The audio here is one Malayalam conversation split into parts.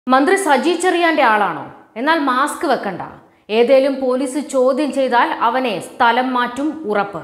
മന്ത്രി സജി ചെറിയാന്റെ ആളാണോ എന്നാൽ മാസ്ക് വെക്കണ്ട ഏതേലും പോലീസ് ചോദ്യം ചെയ്താൽ അവനെ സ്ഥലം മാറ്റും ഉറപ്പ്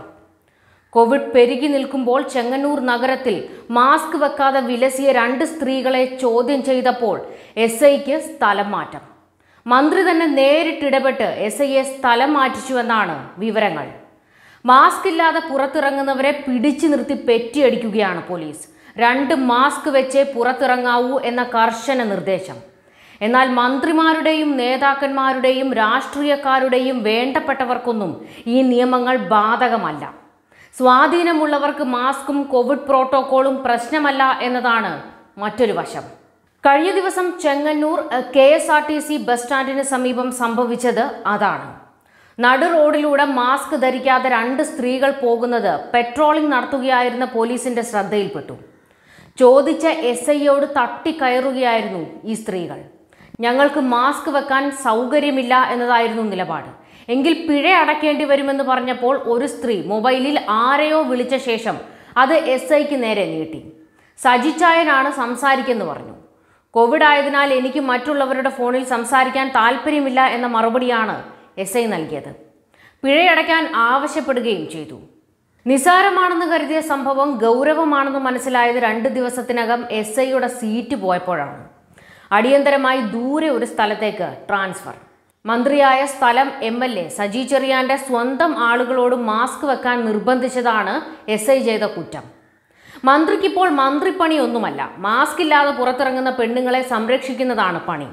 കോവിഡ് പെരുകി നിൽക്കുമ്പോൾ ചെങ്ങന്നൂർ നഗരത്തിൽ മാസ്ക് വെക്കാതെ വിലസിയ രണ്ട് സ്ത്രീകളെ ചോദ്യം ചെയ്തപ്പോൾ എസ് ഐക്ക് സ്ഥലം മാറ്റം മന്ത്രി തന്നെ നേരിട്ടിടപെട്ട് എസ് ഐയെ സ്ഥലം മാറ്റിച്ചുവെന്നാണ് വിവരങ്ങൾ മാസ്ക് ഇല്ലാതെ പുറത്തിറങ്ങുന്നവരെ പിടിച്ചു നിർത്തി പെറ്റിയടിക്കുകയാണ് പോലീസ് രണ്ട് മാസ്ക് വെച്ചേ പുറത്തിറങ്ങാവൂ എന്ന കർശന നിർദ്ദേശം എന്നാൽ മന്ത്രിമാരുടെയും നേതാക്കന്മാരുടെയും രാഷ്ട്രീയക്കാരുടെയും വേണ്ടപ്പെട്ടവർക്കൊന്നും ഈ നിയമങ്ങൾ ബാധകമല്ല സ്വാധീനമുള്ളവർക്ക് മാസ്കും കോവിഡ് പ്രോട്ടോക്കോളും പ്രശ്നമല്ല എന്നതാണ് മറ്റൊരു വശം കഴിഞ്ഞ ദിവസം Chengannur K S R T C bus സ്റ്റാൻഡിന് സമീപം സംഭവിച്ചത് അതാണ് നടു റോഡിലൂടെ മാസ്ക് ധരിക്കാതെ രണ്ട് സ്ത്രീകൾ പോകുന്നത് പെട്രോളിംഗ് നടത്തുകയായിരുന്ന പോലീസിന്റെ ശ്രദ്ധയിൽപ്പെട്ടു ചോദിച്ച എസ് ഐയോട് തട്ടിക്കയറുകയായിരുന്നു ഈ സ്ത്രീകൾ ഞങ്ങൾക്ക് മാസ്ക് വെക്കാൻ സൗകര്യമില്ല എന്നതായിരുന്നു നിലപാട് എങ്കിൽ പിഴ അടയ്ക്കേണ്ടി വരുമെന്ന് പറഞ്ഞപ്പോൾ ഒരു സ്ത്രീ മൊബൈലിൽ ആരെയോ വിളിച്ച ശേഷം അത് എസ് ഐക്ക് നേരെ നീട്ടി സജിച്ചായനാണ് സംസാരിക്കെന്ന് പറഞ്ഞു കോവിഡ് ആയതിനാൽ എനിക്ക് മറ്റുള്ളവരുടെ ഫോണിൽ സംസാരിക്കാൻ താല്പര്യമില്ല എന്ന മറുപടിയാണ് എസ് ഐ നൽകിയത് പിഴയടയ്ക്കാൻ ആവശ്യപ്പെടുകയും ചെയ്തു നിസാരമാണെന്ന് കരുതിയ സംഭവം ഗൗരവമാണെന്ന് മനസ്സിലായത് രണ്ട് ദിവസത്തിനകം എസ് ഐയുടെ സീറ്റ് പോയപ്പോഴാണ് അടിയന്തരമായി ദൂരെ ഒരു സ്ഥലത്തേക്ക് ട്രാൻസ്ഫർ മന്ത്രിയായ സ്ഥലം എം എൽ എ സജി ചെറിയാന്റെ സ്വന്തം ആളുകളോട് മാസ്ക് വെക്കാൻ നിർബന്ധിച്ചതാണ് എസ് ഐ ചെയ്ത കുറ്റം മന്ത്രിക്കിപ്പോൾ മന്ത്രിപ്പണിയൊന്നുമല്ല മാസ്ക് ഇല്ലാതെ പുറത്തിറങ്ങുന്ന പെണ്ണുങ്ങളെ സംരക്ഷിക്കുന്നതാണ് പണി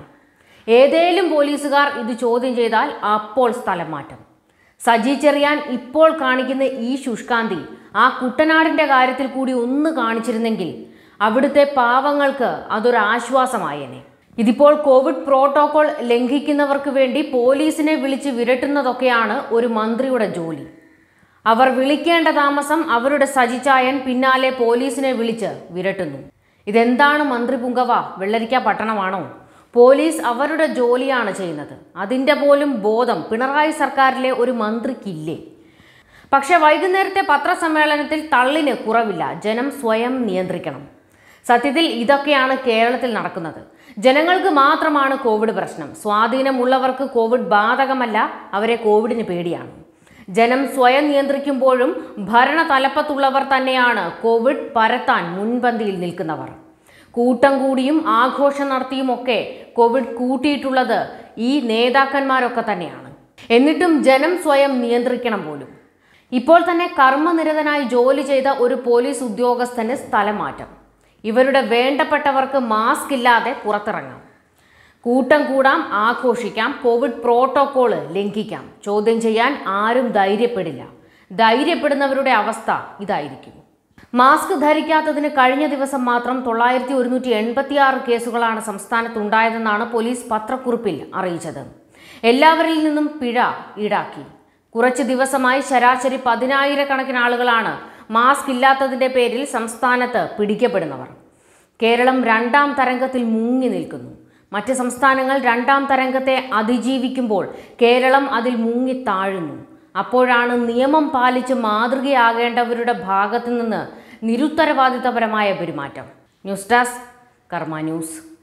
ഏതേലും പോലീസുകാർ ഇത് ചോദ്യം ചെയ്താൽ അപ്പോൾ സ്ഥലം മാറ്റം സജി ചെറിയാൻ ഇപ്പോൾ കാണിക്കുന്ന ഈ ശുഷ്കാന്തി ആ കുട്ടനാടിന്റെ കാര്യത്തിൽ കൂടി ഒന്ന് കാണിച്ചിരുന്നെങ്കിൽ അവിടുത്തെ പാവങ്ങൾക്ക് അതൊരു ആശ്വാസമായേനെ ഇതിപ്പോൾ കോവിഡ് പ്രോട്ടോകോൾ ലംഘിക്കുന്നവർക്ക് വേണ്ടി പോലീസിനെ വിളിച്ച് വിരട്ടുന്നതൊക്കെയാണ് ഒരു മന്ത്രിയുടെ ജോലി അവർ വിളിക്കേണ്ട താമസം അവരുടെ സജിച്ചായൻ പിന്നാലെ പോലീസിനെ വിളിച്ച് വിരട്ടുന്നു ഇതെന്താണ് മന്ത്രി പുങ്കവ വെള്ളരിക്ക പട്ടണമാണോ പോലീസ് അവരുടെ ജോലിയാണ് ചെയ്യുന്നത് അതിൻ്റെ പോലും ബോധം പിണറായി സർക്കാരിലെ ഒരു മന്ത്രിക്കില്ലേ പക്ഷെ വൈകുന്നേരത്തെ പത്രസമ്മേളനത്തിൽ തള്ളിന് കുറവില്ല ജനം സ്വയം നിയന്ത്രിക്കണം സത്യത്തിൽ ഇതൊക്കെയാണ് കേരളത്തിൽ നടക്കുന്നത് ജനങ്ങൾക്ക് മാത്രമാണ് കോവിഡ് പ്രശ്നം സ്വാധീനമുള്ളവർക്ക് കോവിഡ് ബാധകമല്ല അവരെ കോവിഡിന് പേടിയാണ് ജനം സ്വയം നിയന്ത്രിക്കുമ്പോഴും ഭരണ തലപ്പത്തുള്ളവർ തന്നെയാണ് കോവിഡ് പരത്താൻ മുൻപന്തിയിൽ നിൽക്കുന്നവർ കൂട്ടം കൂടിയും ആഘോഷം നടത്തിയുമൊക്കെ കോവിഡ് കൂട്ടിയിട്ടുള്ളത് ഈ നേതാക്കന്മാരൊക്കെ തന്നെയാണ് എന്നിട്ടും ജനം സ്വയം നിയന്ത്രിക്കണം പോലും ഇപ്പോൾ തന്നെ കർമ്മനിരതനായി ജോലി ചെയ്ത ഒരു പോലീസ് ഉദ്യോഗസ്ഥന് സ്ഥലം മാറ്റം ഇവരുടെ വേണ്ടപ്പെട്ടവർക്ക് മാസ്ക് ഇല്ലാതെ പുറത്തിറങ്ങാം കൂട്ടം കൂടാം ആഘോഷിക്കാം കോവിഡ് പ്രോട്ടോക്കോള് ലംഘിക്കാം ചോദ്യം ചെയ്യാൻ ആരും ധൈര്യപ്പെടില്ല ധൈര്യപ്പെടുന്നവരുടെ അവസ്ഥ ഇതായിരിക്കും മാസ്ക് ധരിക്കാത്തതിന് കഴിഞ്ഞ ദിവസം മാത്രം തൊള്ളായിരത്തി ഒരുന്നൂറ്റി എൺപത്തി ആറ് കേസുകളാണ് സംസ്ഥാനത്തുണ്ടായതെന്നാണ് പോലീസ് പത്രക്കുറിപ്പിൽ അറിയിച്ചത് എല്ലാവരിൽ നിന്നും പിഴ ഈടാക്കി കുറച്ച് ദിവസമായി ശരാശരി പതിനായിരക്കണക്കിന് ആളുകളാണ് മാസ്ക് ഇല്ലാത്തതിന്റെ പേരിൽ സംസ്ഥാനത്ത് പിടിക്കപ്പെടുന്നവർ കേരളം രണ്ടാം തരംഗത്തിൽ മുങ്ങി നിൽക്കുന്നു മറ്റ് സംസ്ഥാനങ്ങൾ രണ്ടാം തരംഗത്തെ അതിജീവിക്കുമ്പോൾ കേരളം അതിൽ മുങ്ങി താഴുന്നു അപ്പോഴാണ് നിയമം പാലിച്ച് മാതൃകയാകേണ്ടവരുടെ ഭാഗത്തു നിന്ന് നിരുത്തരവാദിത്തപരമായ പെരുമാറ്റം ന്യൂസ് ഡെസ്ക് കർമ്മ ന്യൂസ്